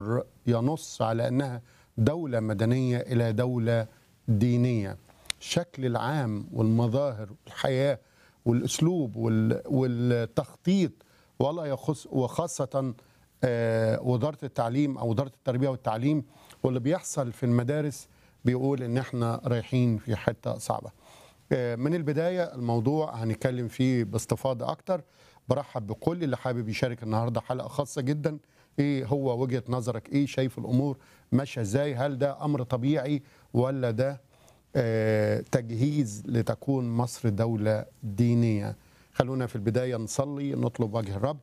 ينص على انها دوله مدنيه الى دوله دينيه الشكل العام والمظاهر والحياه والاسلوب وال- والتخطيط ولا يخص وخاصه آه، وزاره التعليم او وزاره التربيه والتعليم واللي بيحصل في المدارس بيقول ان احنا رايحين في حته صعبه آه، من البدايه الموضوع هنتكلم فيه باستفاضه اكتر برحب بكل اللي حابب يشارك النهارده حلقه خاصه جدا ايه هو وجهه نظرك ايه شايف الامور ماشيه ازاي هل ده امر طبيعي ولا ده آه، تجهيز لتكون مصر دوله دينيه خلونا في البدايه نصلي نطلب وجه الرب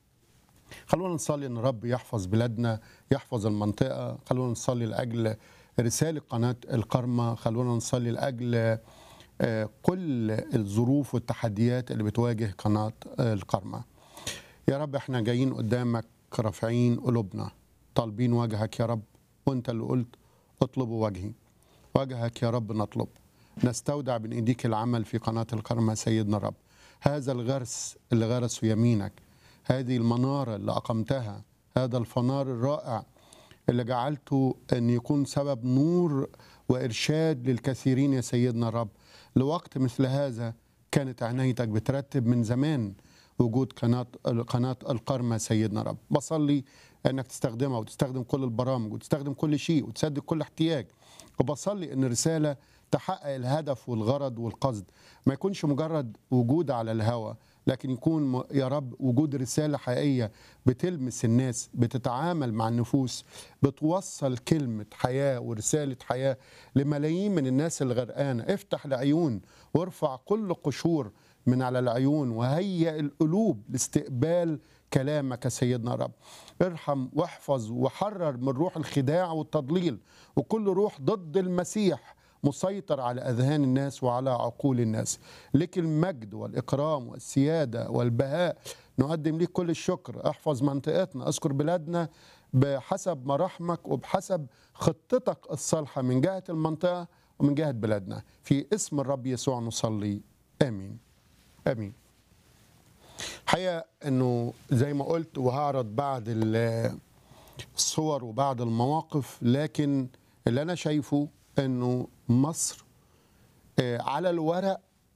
خلونا نصلي ان الرب يحفظ بلادنا يحفظ المنطقه خلونا نصلي لاجل رساله قناه القرمه خلونا نصلي لاجل آه، كل الظروف والتحديات اللي بتواجه قناه آه، القرمه يا رب احنا جايين قدامك رافعين قلوبنا طالبين وجهك يا رب وانت اللي قلت اطلبوا وجهي وجهك يا رب نطلب نستودع من ايديك العمل في قناه الكرمه سيدنا الرب هذا الغرس اللي غرسه يمينك هذه المناره اللي اقمتها هذا الفنار الرائع اللي جعلته ان يكون سبب نور وارشاد للكثيرين يا سيدنا الرب لوقت مثل هذا كانت عنايتك بترتب من زمان وجود قناه قناه القرمه سيدنا رب بصلي انك تستخدمها وتستخدم كل البرامج وتستخدم كل شيء وتسدد كل احتياج وبصلي ان الرساله تحقق الهدف والغرض والقصد ما يكونش مجرد وجود على الهوى لكن يكون م- يا رب وجود رساله حقيقيه بتلمس الناس بتتعامل مع النفوس بتوصل كلمه حياه ورساله حياه لملايين من الناس اللي غرقانه افتح العيون وارفع كل قشور من على العيون وهيئ القلوب لاستقبال كلامك يا سيدنا رب ارحم واحفظ وحرر من روح الخداع والتضليل وكل روح ضد المسيح مسيطر على اذهان الناس وعلى عقول الناس لك المجد والاكرام والسياده والبهاء نقدم لك كل الشكر احفظ منطقتنا اذكر بلادنا بحسب مراحمك وبحسب خطتك الصالحه من جهه المنطقه ومن جهه بلادنا في اسم الرب يسوع نصلي امين امين حقيقه انه زي ما قلت وهعرض بعض ال- الصور وبعض المواقف لكن اللي انا شايفه انه مصر آه، على الورق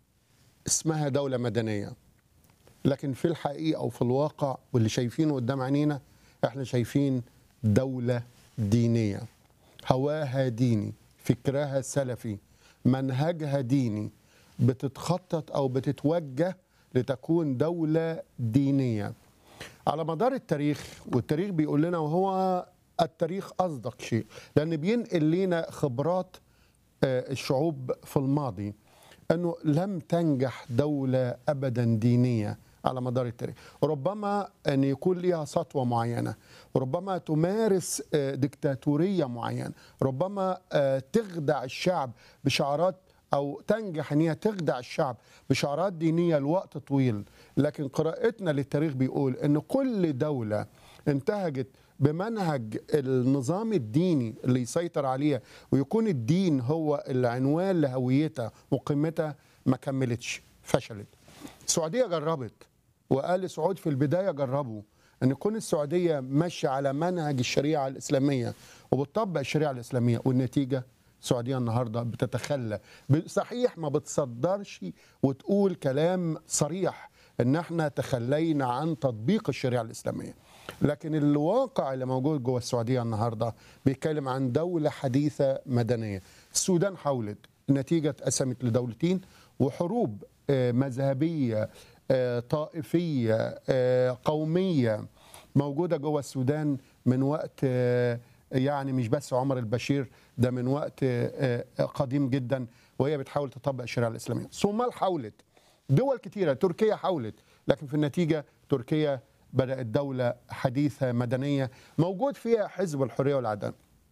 اسمها دوله مدنيه لكن في الحقيقه وفي الواقع واللي شايفينه قدام عينينا احنا شايفين دوله دينيه هواها ديني فكرها سلفي منهجها ديني بتتخطط او بتتوجه لتكون دوله دينيه على مدار التاريخ والتاريخ بيقول لنا وهو التاريخ اصدق شيء لان بينقل لنا خبرات آه، الشعوب في الماضي انه لم تنجح دوله ابدا دينيه على مدار التاريخ ربما ان يكون لها سطوه معينه ربما تمارس آه، ديكتاتوريه معينه ربما آه، تخدع الشعب بشعارات او تنجح ان هي تخدع الشعب بشعارات دينيه لوقت طويل لكن قراءتنا للتاريخ بيقول ان كل دوله انتهجت بمنهج النظام الديني اللي يسيطر عليها ويكون الدين هو العنوان لهويتها وقيمتها ما كملتش فشلت السعوديه جربت وقال سعود في البدايه جربوا ان يكون السعوديه ماشيه على منهج الشريعه الاسلاميه وبتطبق الشريعه الاسلاميه والنتيجه السعوديه النهارده بتتخلى صحيح ما بتصدرش وتقول كلام صريح ان احنا تخلينا عن تطبيق الشريعه الاسلاميه لكن الواقع اللي موجود جوه السعوديه النهارده بيتكلم عن دوله حديثه مدنيه السودان حاولت النتيجه اتقسمت لدولتين وحروب آه، مذهبيه آه، طائفيه آه، قوميه موجوده جوه السودان من وقت آه، يعني مش بس عمر البشير ده من وقت آه، آه، قديم جدا وهي بتحاول تطبق الشريعه الاسلاميه الصومال حاولت دول كتيره تركيا حاولت لكن في النتيجه تركيا بدات دوله حديثه مدنيه موجود فيها حزب الحريه والعداله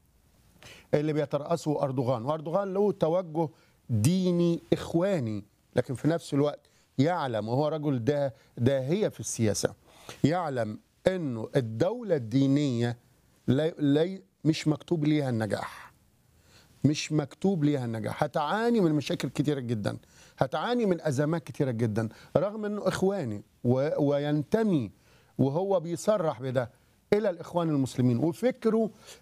اللي بيترأسه أردوغان وأردوغان له توجه ديني إخواني لكن في نفس الوقت يعلم وهو رجل ده داهية في السياسة يعلم أنه الدولة الدينية لا لا مش مكتوب ليها النجاح مش مكتوب ليها النجاح هتعاني من مشاكل كتيرة جدا هتعاني من أزمات كتيرة جدا رغم أنه إخواني و... وينتمي وهو بيصرح بده الى الاخوان المسلمين وفكره